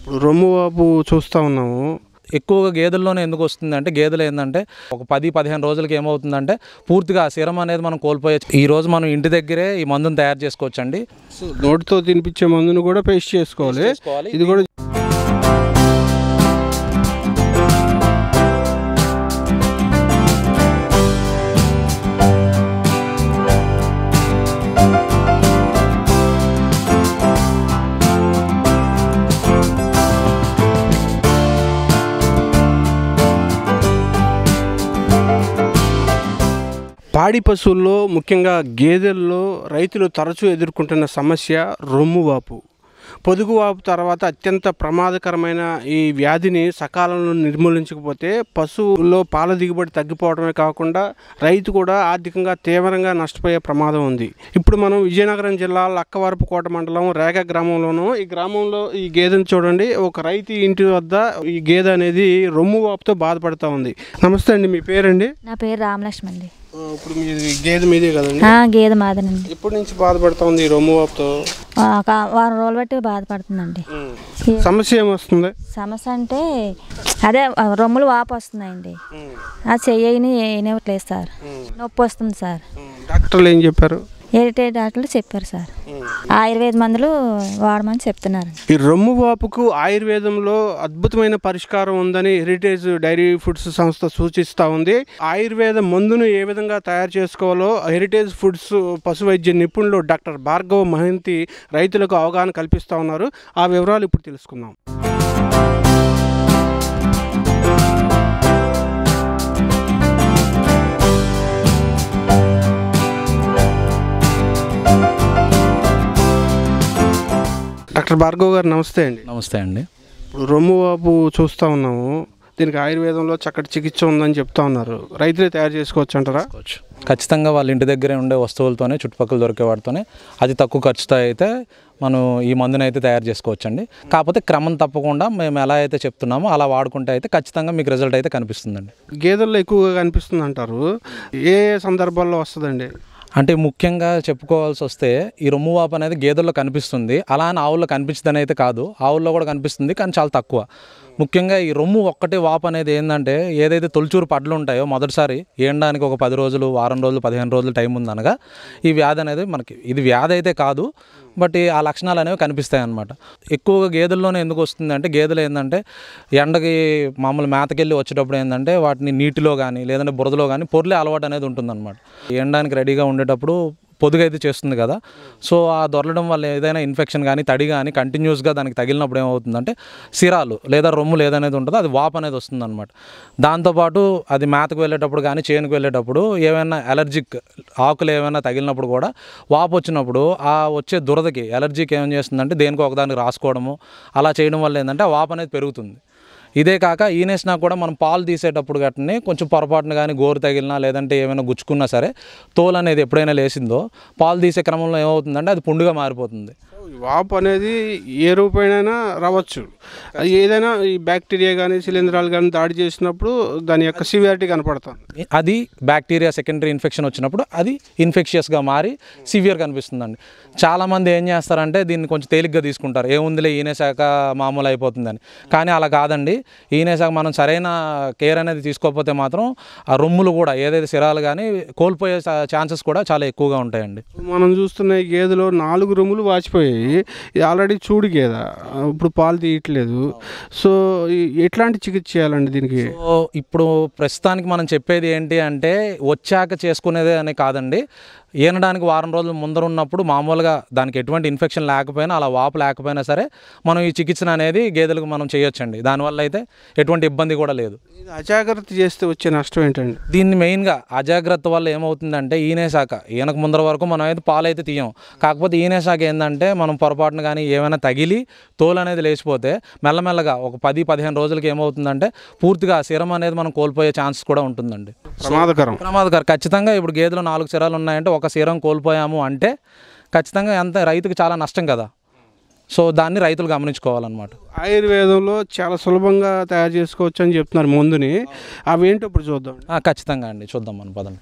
ఇప్పుడు రొమ్ము వాపు చూస్తూ ఉన్నాము ఎక్కువగా గేదెల్లోనే ఎందుకు వస్తుంది అంటే గేదెలు ఏంటంటే ఒక పది పదిహేను రోజులకి ఏమవుతుందంటే పూర్తిగా ఆ సిరం అనేది మనం కోల్పోయే ఈ రోజు మనం ఇంటి దగ్గరే ఈ మందుని తయారు చేసుకోవచ్చండి సో నోటితో తినిపించే మందును కూడా పేస్ట్ చేసుకోవాలి చేసుకోవాలి. ఇది కూడా పాడి పశువుల్లో ముఖ్యంగా గేదెల్లో రైతులు తరచూ ఎదుర్కొంటున్న సమస్య రొమ్ము వాపు పొదుగు వాపు తర్వాత అత్యంత ప్రమాదకరమైన ఈ వ్యాధిని సకాలంలో నిర్మూలించకపోతే పశువుల్లో పాల దిగుబడి తగ్గిపోవడమే కాకుండా రైతు కూడా ఆర్థికంగా తీవ్రంగా నష్టపోయే ప్రమాదం ఉంది ఇప్పుడు మనం విజయనగరం జిల్లా లక్కవరపుకోట మండలం రేగ గ్రామంలోనూ ఈ గ్రామంలో ఈ గేదెను చూడండి ఒక రైతు ఇంటి వద్ద ఈ గేదె అనేది రొమ్ము వాపుతో బాధపడుతూ ఉంది నమస్తే అండి మీ పేరండి నా పేరు రామలక్ష్మి అండి ఆ, ఇప్పుడు మీది గేదె మీదే కదండి ఆ, గేదె మాదనండి ఎప్పటి నుంచి బాధపడుతా ఉంది ఈ రొమ్ము వాపుతో ఆ, ఒక వారం రోజులు బట్టి బాధపడుతుందండి ఈ సమస్య ఏమొస్తుంది సమస్య అంటే అదే ఆ, రొమ్ములు వాపు వస్తున్నాయండి ఆ చెయ్యని ఏనివ్వట్లేదు సార్ నొప్పి వస్తుంది సార్ డాక్టర్లు ఏం చెప్పారు హెరిటేజ్ డాక్టర్లు చెప్పారు సార్ ఆయుర్వేద మందులు వాడమని చెప్తున్నారు ఈ రొమ్ము వాపుకు ఆయుర్వేదంలో అద్భుతమైన పరిష్కారం ఉందని హెరిటేజ్ డైరీ ఫుడ్స్ సంస్థ సూచిస్తూ ఉంది ఆయుర్వేద మందును ఏ విధంగా తయారు చేసుకోవాలో హెరిటేజ్ ఫుడ్స్ పశు వైద్య నిపుణులు డాక్టర్ భార్గవ మహంతి రైతులకు అవగాహన కల్పిస్తూ ఉన్నారు ఆ వివరాలు ఇప్పుడు తెలుసుకుందాం డాక్టర్ భార్గవ్ గారు నమస్తే అండి నమస్తే అండి ఇప్పుడు రొమ్ము వాపు చూస్తూ ఉన్నాము దీనికి ఆయుర్వేదంలో చక్కటి చికిత్స ఉందని చెప్తా ఉన్నారు రైతులే తయారు చేసుకోవచ్చు అంటారా చేసుకోవచ్చు ఖచ్చితంగా వాళ్ళ ఇంటి దగ్గరే ఉండే వస్తువులతోనే చుట్టుపక్కల దొరికే వాటితోనే అతి తక్కువ ఖర్చుతో అయితే మనం ఈ మందుని అయితే తయారు చేసుకోవచ్చండి కాకపోతే క్రమం తప్పకుండా మేము ఎలా అయితే చెప్తున్నామో అలా వాడుకుంటే అయితే ఖచ్చితంగా మీకు రిజల్ట్ అయితే కనిపిస్తుందండి గేదెల్లో ఎక్కువగా కనిపిస్తుంది అంటారు ఏ ఏ సందర్భాల్లో వస్తుందండి అంటే ముఖ్యంగా చెప్పుకోవాల్సి వస్తే ఈ రొమ్ము వాపు అనేది గేదెల్లో కనిపిస్తుంది అలా అని ఆవుల్లో కనిపించదని అయితే కాదు ఆవుల్లో కూడా కనిపిస్తుంది కానీ చాలా తక్కువ ముఖ్యంగా ఈ రొమ్ము ఒక్కటే వాపు అనేది ఏంటంటే ఏదైతే తొలిచూరు పడ్లు ఉంటాయో మొదటిసారి ఏండానికి ఒక పది రోజులు వారం రోజులు పదిహేను రోజులు టైం ఉందనగా ఈ వ్యాధి అనేది మనకి ఇది వ్యాధి అయితే కాదు బట్ ఈ ఆ లక్షణాలు అనేవి కనిపిస్తాయి అన్నమాట ఎక్కువగా గేదెల్లోనే ఎందుకు వస్తుంది అంటే గేదెలు ఏంటంటే ఎండకి మామూలు మేతకెళ్ళి వచ్చేటప్పుడు ఏంటంటే వాటిని నీటిలో కానీ లేదంటే బురదలో కానీ పొర్లే అలవాటు అనేది ఉంటుందన్నమాట ఎండడానికి రెడీగా ఉండేటప్పుడు పొదుగు అయితే చేస్తుంది కదా సో ఆ దొరలడం వల్ల ఏదైనా ఇన్ఫెక్షన్ కానీ తడి కానీ కంటిన్యూస్గా దానికి తగిలినప్పుడు ఏమవుతుందంటే సిరాలు లేదా రొమ్ములు ఏదనేది ఉంటుందో అది వాపు అనేది వస్తుందన్నమాట దాంతోపాటు అది మేతకు వెళ్ళేటప్పుడు కానీ చేనుకు వెళ్ళేటప్పుడు ఏమైనా అలర్జిక్ ఆకులు ఏమైనా తగిలినప్పుడు కూడా వాపు వచ్చినప్పుడు ఆ వచ్చే దురదకి అలర్జీకి ఏం చేస్తుందంటే దేనికో ఒకదానికి రాసుకోవడము అలా చేయడం వల్ల ఏంటంటే ఆ వాపు అనేది పెరుగుతుంది ఇదే కాక ఈనేసినా కూడా మనం పాలు తీసేటప్పుడు గట్టని కొంచెం పొరపాటున కానీ గోరు తగిలినా లేదంటే ఏమైనా గుచ్చుకున్నా సరే తోలు అనేది ఎప్పుడైనా లేసిందో పాలు తీసే క్రమంలో ఏమవుతుందంటే అది పుండుగా మారిపోతుంది ఈ వాపు అనేది ఏ రూపైనా రావచ్చు అది ఏదైనా ఈ బ్యాక్టీరియా కానీ శిలీంధ్రాలు కానీ దాడి చేసినప్పుడు దాని యొక్క సివియారిటీ కనపడుతుంది అది బ్యాక్టీరియా సెకండరీ ఇన్ఫెక్షన్ వచ్చినప్పుడు అది ఇన్ఫెక్షియస్గా మారి సివియర్ కనిపిస్తుందండి చాలామంది ఏం చేస్తారంటే దీన్ని కొంచెం తేలిగ్గా తీసుకుంటారు ఏముందిలే ఈనేశాక మామూలు అయిపోతుందని కానీ అలా కాదండి ఈనేశాక మనం సరైన కేర్ అనేది తీసుకోకపోతే మాత్రం ఆ రొమ్ములు కూడా ఏదైతే సిరాలు కానీ కోల్పోయే ఛాన్సెస్ కూడా చాలా ఎక్కువగా ఉంటాయండి మనం చూస్తున్న ఈ గేదెలో నాలుగు రొమ్ములు వాచిపోయాయి ఇది ఆల్రెడీ చూడు గేదె ఇప్పుడు పాలు తీయట్లేదు సో ఈ- ఎట్లాంటి చికిత్స చేయాలండి దీనికి సో ఇప్పుడు ప్రస్తుతానికి మనం చెప్పేది ఏంటి అంటే వచ్చాక చేసుకునేదే అని కాదండి ఈనడానికి వారం రోజుల ముందర ఉన్నప్పుడు మామూలుగా దానికి ఎటువంటి ఇన్ఫెక్షన్ లేకపోయినా అలా వాపు లేకపోయినా సరే మనం ఈ చికిత్సను అనేది గేదెలకు మనం చేయొచ్చండి దానివల్ల అయితే ఎటువంటి ఇబ్బంది కూడా లేదు ఇది అజాగ్రత్త చేస్తే వచ్చే నష్టం ఏంటండి దీన్ని మెయిన్గా అజాగ్రత్త వల్ల ఏమవుతుందంటే ఈనేశాక ఈనక ముందర వరకు మనం అయితే పాలు అయితే తీయం కాకపోతే ఈనేశాక ఏంటంటే మనం పొరపాటున కానీ ఏమైనా తగిలి తోలు అనేది లేచిపోతే మెల్లమెల్లగా ఒక పది పదిహేను రోజులకి ఏమవుతుందంటే పూర్తిగా ఆ సిరం అనేది మనం కోల్పోయే ఛాన్సెస్ కూడా ఉంటుందండి ప్రమాదకరం ప్రమాదకరం ఖచ్చితంగా ఇప్పుడు గేదెలు నాలుగు సిరాలు ఉన్నాయంటే ఒక సిరం కోల్పోయాము అంటే ఖచ్చితంగా ఎంత రైతుకి చాలా నష్టం కదా సో దాన్ని రైతులు గమనించుకోవాలన్నమాట ఆయుర్వేదంలో చాలా సులభంగా తయారు చేసుకోవచ్చు అని చెప్తున్నారు ముందుని అవి ఏంటో ఇప్పుడు చూద్దాం ఆ, ఖచ్చితంగా అండి చూద్దాం మనం పదండి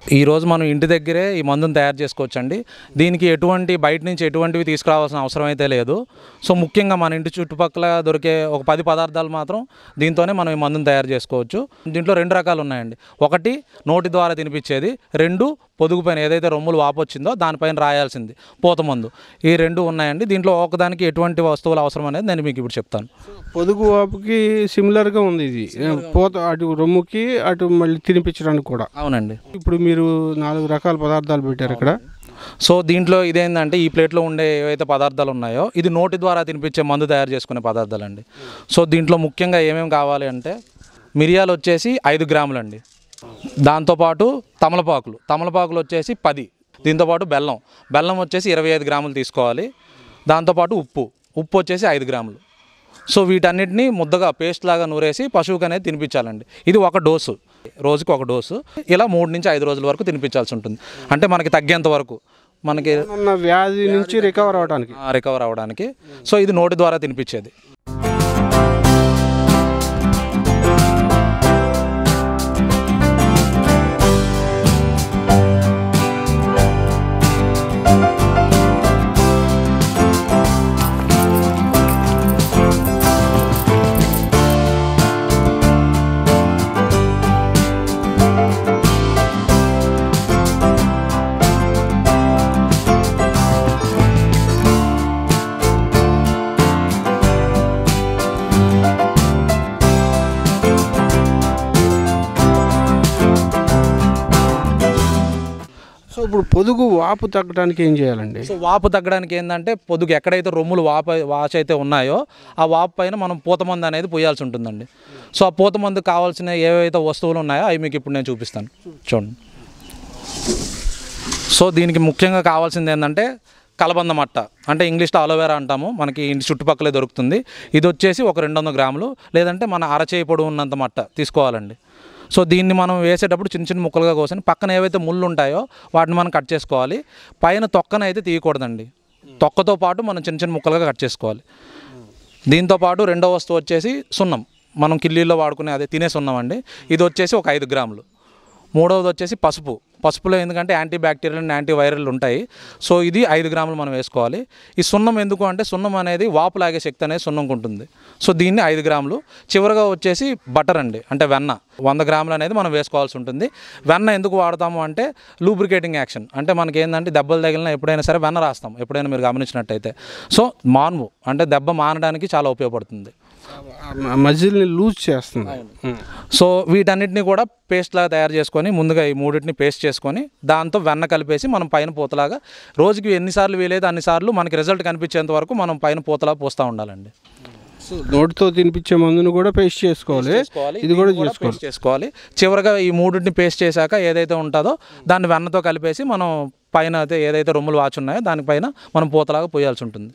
ఈ రోజు మనం ఇంటి దగ్గరే ఈ మందును తయారు చేసుకోవచ్చండి దీనికి ఎటువంటి బయట నుంచి ఎటువంటివి తీసుకురావాల్సిన అవసరం అయితే లేదు సో ముఖ్యంగా మన ఇంటి చుట్టుపక్కల దొరికే ఒక పది పదార్థాలు మాత్రం దీంతోనే మనం ఈ మందును తయారు చేసుకోవచ్చు దీంట్లో రెండు రకాలు ఉన్నాయండి ఒకటి నోటి ద్వారా తినిపించేది రెండు పొదుగు పైన ఏదైతే రొమ్ములు వాపొచ్చిందో దానిపైన రాయాల్సింది పూత మందు ఈ రెండు ఉన్నాయండి దీంట్లో ఒకదానికి ఎటువంటి వస్తువులు అవసరం అనేది నేను మీకు ఇప్పుడు చెప్తాను పొదుగు వాపుకి సిమిలర్గా ఉంది ఇది పోత అటు రొమ్ముకి అటు మళ్ళీ తినిపించడానికి కూడా అవునండి ఇప్పుడు మీరు నాలుగు రకాల పదార్థాలు పెట్టారు ఇక్కడ సో దీంట్లో ఇదేంటంటే ఈ ప్లేట్లో ఉండే ఏవైతే పదార్థాలు ఉన్నాయో ఇది నోటి ద్వారా తినిపించే మందు తయారు చేసుకునే పదార్థాలండి సో దీంట్లో ముఖ్యంగా ఏమేమి కావాలి అంటే మిరియాలు వచ్చేసి ఐదు గ్రాములండి దాంతోపాటు తమలపాకులు తమలపాకులు వచ్చేసి పది దీంతోపాటు బెల్లం బెల్లం వచ్చేసి ఇరవై ఐదు గ్రాములు తీసుకోవాలి దాంతోపాటు ఉప్పు ఉప్పు వచ్చేసి ఐదు గ్రాములు సో వీటన్నిటిని ముద్దగా పేస్ట్ లాగా నూరేసి పశువుకి అనేది తినిపించాలండి ఇది ఒక డోసు రోజుకి ఒక డోసు ఇలా మూడు నుంచి ఐదు రోజుల వరకు తినిపించాల్సి ఉంటుంది అంటే మనకి తగ్గేంత వరకు మనకి ఉన్న వ్యాధి నుంచి రికవర్ అవ్వడానికి రికవర్ అవ్వడానికి సో ఇది నోటి ద్వారా తినిపించేది సో ఇప్పుడు పొదుగు వాపు తగ్గడానికి ఏం చేయాలండి సో వాపు తగ్గడానికి ఏంటంటే పొదుగు ఎక్కడైతే రొమ్ములు వాప వాచ్ అయితే ఉన్నాయో ఆ వాపు పైన మనం పూత మందు అనేది పోయాల్సి ఉంటుందండి సో ఆ పూత మందు కావాల్సిన ఏవైతే వస్తువులు ఉన్నాయో అవి మీకు ఇప్పుడు నేను చూపిస్తాను చూడండి సో దీనికి ముఖ్యంగా కావాల్సింది ఏంటంటే కలబంద మట్ట అంటే ఇంగ్లీష్లో అలోవెరా అంటాము మనకి ఇంటి చుట్టుపక్కలే దొరుకుతుంది ఇది వచ్చేసి ఒక రెండు వందల గ్రాములు లేదంటే మన అరచేయి పొడవు ఉన్నంత మట్ట తీసుకోవాలండి సో దీన్ని మనం వేసేటప్పుడు చిన్న చిన్న ముక్కలుగా కోసని పక్కన ఏవైతే ముళ్ళు ఉంటాయో వాటిని మనం కట్ చేసుకోవాలి పైన తొక్కన అయితే తీయకూడదండి తొక్కతో పాటు మనం చిన్న చిన్న ముక్కలుగా కట్ చేసుకోవాలి దీంతో పాటు రెండో వస్తువు వచ్చేసి సున్నం మనం కిల్లీల్లో వాడుకునే అదే తినే సున్నం అండి ఇది వచ్చేసి ఒక ఐదు గ్రాములు మూడవది వచ్చేసి పసుపు పసుపులో ఎందుకంటే anti bacterial and anti viral ఉంటాయి సో ఇది ఐదు గ్రాములు మనం వేసుకోవాలి ఈ సున్నం ఎందుకు అంటే సున్నం అనేది వాపు లాగే శక్తి అనేది సున్నంకు ఉంటుంది సో దీన్ని ఐదు గ్రాములు చివరిగా వచ్చేసి బటర్ అండి అంటే వెన్న వంద గ్రాములు అనేది మనం వేసుకోవాల్సి ఉంటుంది వెన్న ఎందుకు వాడతాము అంటే లూబ్రికేటింగ్ యాక్షన్ అంటే మనకి ఏంటంటే దెబ్బలు తగిలినా ఎప్పుడైనా సరే వెన్న రాస్తాం ఎప్పుడైనా మీరు గమనించినట్టయితే సో మాన్ము అంటే దెబ్బ మానడానికి చాలా ఉపయోగపడుతుంది మజిల్ని లూజ్ చేస్తుంది ఉం. సో వీటన్నిటిని కూడా పేస్ట్ లాగా తయారు చేసుకొని ముందుగా ఈ మూడింటిని పేస్ట్ చేసుకొని దాంతో వెన్న కలిపేసి మనం పైన పూతలాగా రోజుకి ఎన్నిసార్లు వీలైతే అన్నిసార్లు మనకి రిజల్ట్ కనిపించేంత వరకు మనం పైన పూతలా పోస్తూ ఉండాలండి సో నోటితో తినిపించే మందును కూడా పేస్ట్ చేసుకోవాలి ఇది కూడా చేసుకోవాలి పేస్ట్ చేసుకోవాలి చివరగా ఈ మూడింటిని పేస్ట్ చేశాక ఏదైతే ఉంటుందో దాన్ని వెన్నతో కలిపేసి మనం పైన అయితే ఏదైతే రొమ్ములు వాచి ఉన్నాయో దానిపైన మనం పూతలాగా పోయాల్సి ఉంటుంది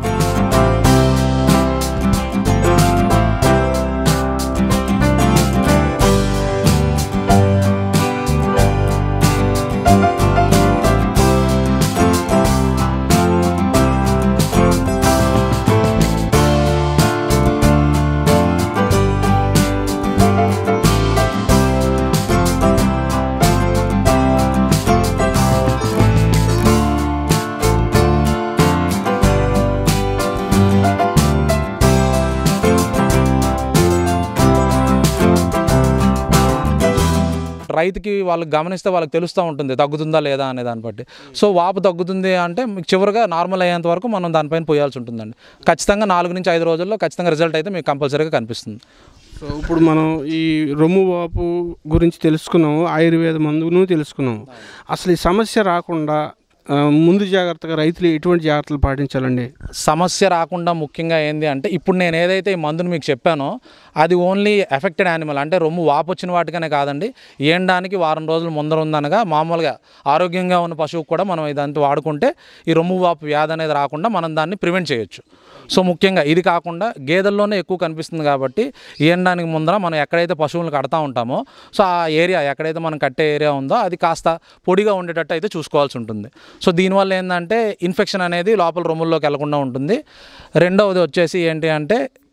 రైతుకి వాళ్ళకి గమనిస్తే వాళ్ళకి తెలుస్తూ ఉంటుంది తగ్గుతుందా లేదా అనే దాన్ని బట్టి సో వాపు తగ్గుతుంది అంటే మీకు చివరిగా నార్మల్ అయ్యేంత వరకు మనం దానిపైన పోయాల్సి ఉంటుందండి ఖచ్చితంగా నాలుగు నుంచి ఐదు రోజుల్లో ఖచ్చితంగా రిజల్ట్ అయితే మీకు కంపల్సరీగా కనిపిస్తుంది సో ఇప్పుడు మనం ఈ రొమ్ము వాపు గురించి తెలుసుకున్నాము ఆయుర్వేద మందును తెలుసుకున్నాము అసలు ఈ సమస్య రాకుండా ఆ, ముందు జాగ్రత్తగా రైతులు ఎటువంటి జాగ్రత్తలు పాటించాలండి సమస్య రాకుండా ముఖ్యంగా ఏంది అంటే ఇప్పుడు నేను ఏదైతే ఈ మందును మీకు చెప్పానో అది ఓన్లీ ఎఫెక్టెడ్ యానిమల్ అంటే రొమ్ము వాపు వచ్చిన వాటికనే కాదండి ఏండానికి వారం రోజులు ముందర ఉందనగా మామూలుగా ఆరోగ్యంగా ఉన్న పశువుకు కూడా మనం ఇదంతా వాడుకుంటే ఈ రొమ్ము వాపు వ్యాధి అనేది రాకుండా మనం దాన్ని ప్రివెంట్ చేయొచ్చు సో ముఖ్యంగా ఇది కాకుండా గేదెల్లోనే ఎక్కువ కనిపిస్తుంది కాబట్టి ఈయనడానికి ముందర మనం ఎక్కడైతే పశువులను కడతా ఉంటామో సో ఆ ఏరియా ఎక్కడైతే మనం కట్టే ఏరియా ఉందో అది కాస్త పొడిగా ఉండేటట్టు అయితే చూసుకోవాల్సి ఉంటుంది సో దీనివల్ల ఏంటంటే ఇన్ఫెక్షన్ అనేది లోపల రొమ్ముల్లోకి వెళ్లకుండా ఉంటుంది రెండవది వచ్చేసి ఏంటి అంటే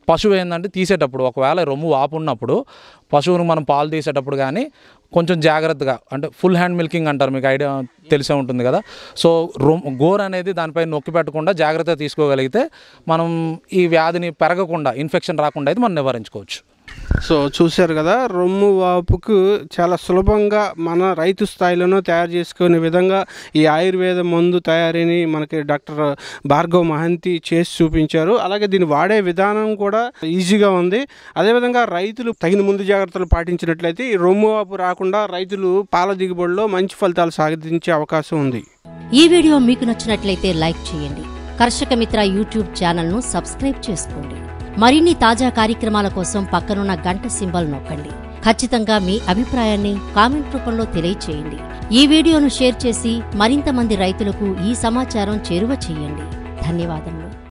పశువు ఏంటంటే తీసేటప్పుడు ఒకవేళ రొమ్ము వాపు ఉన్నప్పుడు పశువును మనం పాలు తీసేటప్పుడు కానీ కొంచెం జాగ్రత్తగా అంటే ఫుల్ హ్యాండ్ మిల్కింగ్ అంటారు మీకు ఐడియా తెలిసే ఉంటుంది కదా సో రొమ్ గోర్ అనేది దానిపై నొక్కి పెట్టకుండా జాగ్రత్త తీసుకోగలిగితే మనం ఈ వ్యాధిని పెరగకుండా ఇన్ఫెక్షన్ రాకుండా అయితే మనం నివారించుకోవచ్చు సో చూశారు కదా రొమ్ము వాపుకు చాలా సులభంగా మన రైతు స్థాయిలోనూ తయారు చేసుకునే విధంగా ఈ ఆయుర్వేద మందు తయారీని మనకి డాక్టర్ భార్గవ్ మహంతి చేసి చూపించారు అలాగే దీన్ని వాడే విధానం కూడా ఈజీగా ఉంది అదేవిధంగా రైతులు తగిన ముందు జాగ్రత్తలు పాటించినట్లయితే ఈ రొమ్ము వాపు రాకుండా రైతులు పాల దిగుబడిలో మంచి ఫలితాలు సాధించే అవకాశం ఉంది ఈ వీడియో మీకు నచ్చినట్లయితే లైక్ చేయండి కర్షక మిత్ర యూట్యూబ్ ఛానల్ను సబ్స్క్రైబ్ చేసుకోండి మరిన్ని తాజా కార్యక్రమాల కోసం పక్కనున్న గంట సింబల్ నొక్కండి ఖచ్చితంగా మీ అభిప్రాయాన్ని కామెంట్ రూపంలో తెలియచేయండి ఈ వీడియోను షేర్ చేసి మరింత మంది రైతులకు ఈ సమాచారం చేరువ చేయండి ధన్యవాదములు